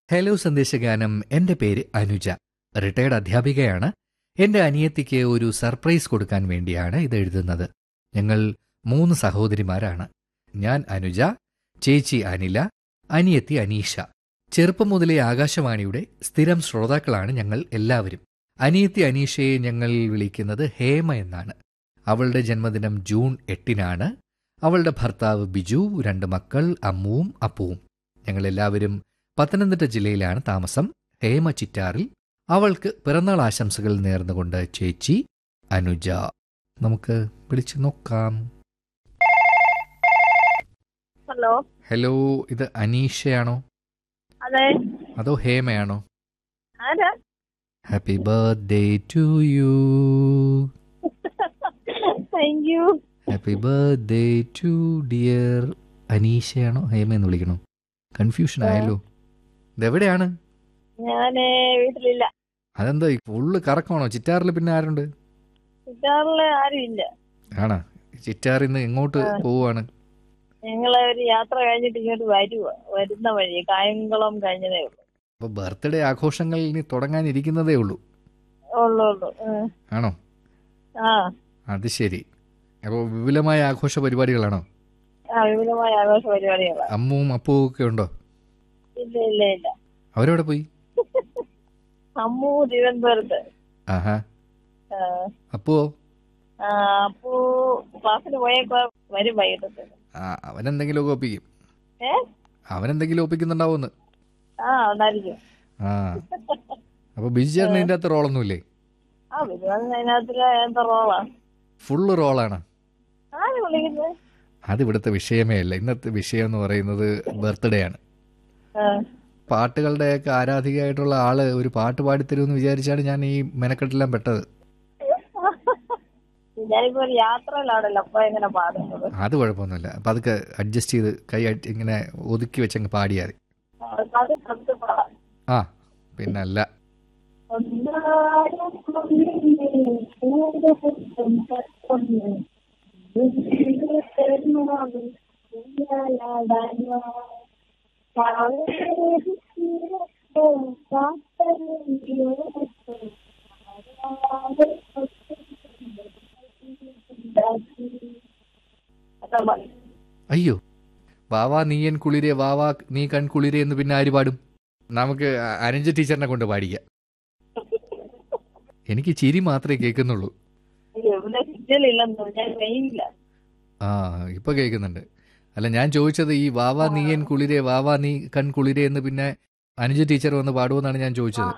Hello സന്ദേശഗാനം എൻ്റെ പേര് Anuja retired അധ്യാപികയാണ് എൻ്റെ അനിയത്തിക്ക് ഒരു സർപ്രൈസ് കൊടുക്കാൻ വേണ്ടിയാണ് ഇത് എഴുതുന്നത് ഞങ്ങൾ മൂന്ന് സഹോദരിമാരാണ് ഞാൻ അനുജ ചേച്ചി അനില അനിയത്തി അനീഷ ചെറുപ്പം മുതലേ ആകാശവാണിയുടെ സ്ഥിരം ശ്രോതാക്കളാണ് ഞങ്ങൾ എല്ലാവരും അനിയത്തി അനീഷയെ ഞങ്ങൾ വിളിക്കുന്നത് ഹേമ എന്നാണ് അവളുടെ ജന്മദിനം ജൂൺ എട്ടിനാണ് അവളുടെ ഭർത്താവ് ബിജു രണ്ട് മക്കൾ അമ്മുവും അപ്പുവും ഞങ്ങളെല്ലാവരും പത്തനംതിട്ട ജില്ലയിലാണ് താമസം ഹേമ ചിറ്റാറിൽ അവൾക്ക് പിറന്നാൾ ആശംസകൾ നേർന്നുകൊണ്ട് ചേച്ചി അനുജ നമുക്ക് വിളിച്ചു നോക്കാം ഹലോ ഹലോ ഇത് അനീഷയാണോ അതെ അതോ ഹേമയാണോ ആരാ happy birthday to you thank you happy birthday to dear അനീഷയാണോ ഹേമ എന്ന് വിളിക്കണോ കൺഫ്യൂഷൻ ആയല്ലോ ഇതെവിടെയാണ് ഞാന് വീട്ടിലില്ല അതെന്താ ഈ ഫുള്ള് കറക്കമാണോ ചിറ്റാറിൽ പിന്നെ ആരുണ്ട് സിറ്റാറില് ആരും ഇല്ല ആണാ ചിറ്റാറിൽ നിന്ന് എങ്ങോട്ട് പോവാണ് ഞങ്ങള് ഒരു യാത്ര കഴിഞ്ഞിട്ട് ഇങ്ങോട്ട് വരുക വരുന്ന വഴി കായംകുളം കഴിഞ്ഞതേ ഉള്ളൂ അപ്പൊ ബർത്ത്ഡേ ആഘോഷങ്ങൾ ഇനി തുടങ്ങാനിരിക്കുന്നതേ ഉള്ളൂ ഉള്ളു ഉള്ളു ഉം. ആണോ ആ അത് ശരി അപ്പോൾ വിപുലമായ ആഘോഷ പരിപാടികളാണോ ആ വിപുലമായ ആഘോഷ പരിപാടികളാ അമ്മുവും അപ്പവും ഒക്കെ ഉണ്ടോ ഇല്ല ഇല്ല ഇല്ല അവരെവിടെ പോയി അമ്മു തിരുവനന്തപുരത്ത് ആഹാ ആ, അപ്പുവോ ആ, അപ്പു ക്ലാസ്സിന് പോയേക്കോ വരും വൈകിട്ടത്തിന് ആ അവനെന്തെങ്കിലുമൊക്കെ ഒപ്പിക്കും ഏ അവനെന്തെങ്കിലും ഒപ്പിക്കുന്നുണ്ടാവുമെന്ന് ആ ഉണ്ടായിരിക്കും ആ അപ്പൊ ബിജു ചേട്ടന് ഇതിൻ്റെ അകത്ത് റോളൊന്നുമില്ലേ ആ ബിരുവാൻ അതിനകത്തില് എന്താ റോളാ ഫുള്ള് റോളാണ് ആര് വിളിക്കുന്നത് അത് ഇവിടുത്തെ വിഷയമേ അല്ല ഇന്നത്തെ വിഷയം എന്ന് പറയുന്നത് ബർത്ത്ഡേ ആണ് ആ പാട്ടുകളുടെയൊക്കെ ആരാധികയായിട്ടുള്ള ആള് ഒരു പാട്ട് പാടിത്തരുമെന്ന് വിചാരിച്ചാണ് ഞാൻ ഈ മെനക്കെട്ടെല്ലാം പെട്ടത് ഞാനിപ്പോ ഒരു യാത്രയിലാണല്ലോ അപ്പൊ എങ്ങനെ പാടുന്നത് അത് കുഴപ്പമൊന്നുമില്ല അപ്പം അതൊക്കെ അഡ്ജസ്റ്റ് ചെയ്ത് കൈ അടി- ഇങ്ങനെ ഒതുക്കി വെച്ചങ്ങ് പാടിയാൽ മതി അത് കത്ത് പാടാം ആ പിന്നല്ല അതാ മതി. അയ്യോ വാവാ നീയൻ കുളിരെ വാവാ നീ കൺ കുളിരെ എന്ന് പിന്നെ ആര് പാടും നമുക്ക് അ- അനുജ ടീച്ചറിനെ കൊണ്ട് പാടിക്കാം എനിക്ക് ചിരി മാത്രമേ കേൾക്കുന്നുള്ളൂ അയ്യോ, ഇവിടെ സിഗ്നലില്ലെന്ന് ഞാൻ ട്രെയിനില്ല ആ ഇപ്പൊ കേൾക്കുന്നുണ്ട് അല്ല ഞാൻ ചോദിച്ചത് ഈ വാവാ നീയൻ കുളിരെ വാവാ നീ കൺ കുളിരെ എന്ന് പിന്നെ അനുജ ടീച്ചർ വന്ന് പാടുമെന്നാണ് ഞാൻ ചോദിച്ചത്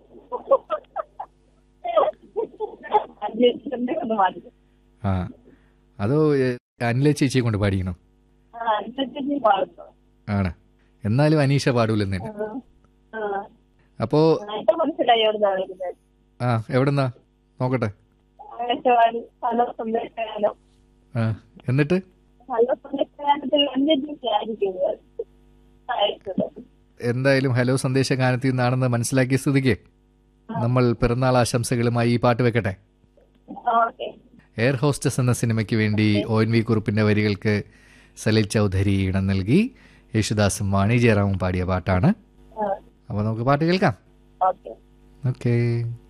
അന്വേഷിച്ചിട്ടുണ്ടെങ്കിൽ ഒന്ന് മാറ്റി ആ അതോ എ, അനില ചേച്ചിയെ കൊണ്ട് പാടിക്കണോ ആ അന്വേഷിച്ച് പാടുന്നു ആണ് എന്നാലും അനീഷ പാടൂലെന്നില്ല ആ. അപ്പോ ആ, ഇപ്പൊ മനസ്സിലായി എവിടുന്നാണ് വിളിക്കുന്നത് ആ എവിടെന്നാ നോക്കട്ടെ ആകാശവാണി പല സന്ദേശകാലം ആ എന്നിട്ട് പല സന്ദേശകാലത്തിൽ അന്വേഷിച്ച് ആയിരിക്കുന്നത് അയച്ചത് എന്തായാലും ഹലോ സന്ദേശ ഗാനത്തിൽ നിന്നാണെന്ന് മനസ്സിലാക്കിയ സ്ഥിതിക്ക് നമ്മൾ പിറന്നാൾ ആശംസകളുമായി ഈ പാട്ട് വെക്കട്ടെ ഓക്കെ എയർ ഹോസ്റ്റസ് എന്ന സിനിമയ്ക്ക് വേണ്ടി ഒ എൻ വി കുറുപ്പിന്റെ വരികൾക്ക് സലിൽ ചൗധരി ഇടം നൽകി യേശുദാസും വാണി ജയറാമും പാടിയ പാട്ടാണ് അപ്പോൾ നമുക്ക് പാട്ട് കേൾക്കാം ഓക്കെ ഓക്കേ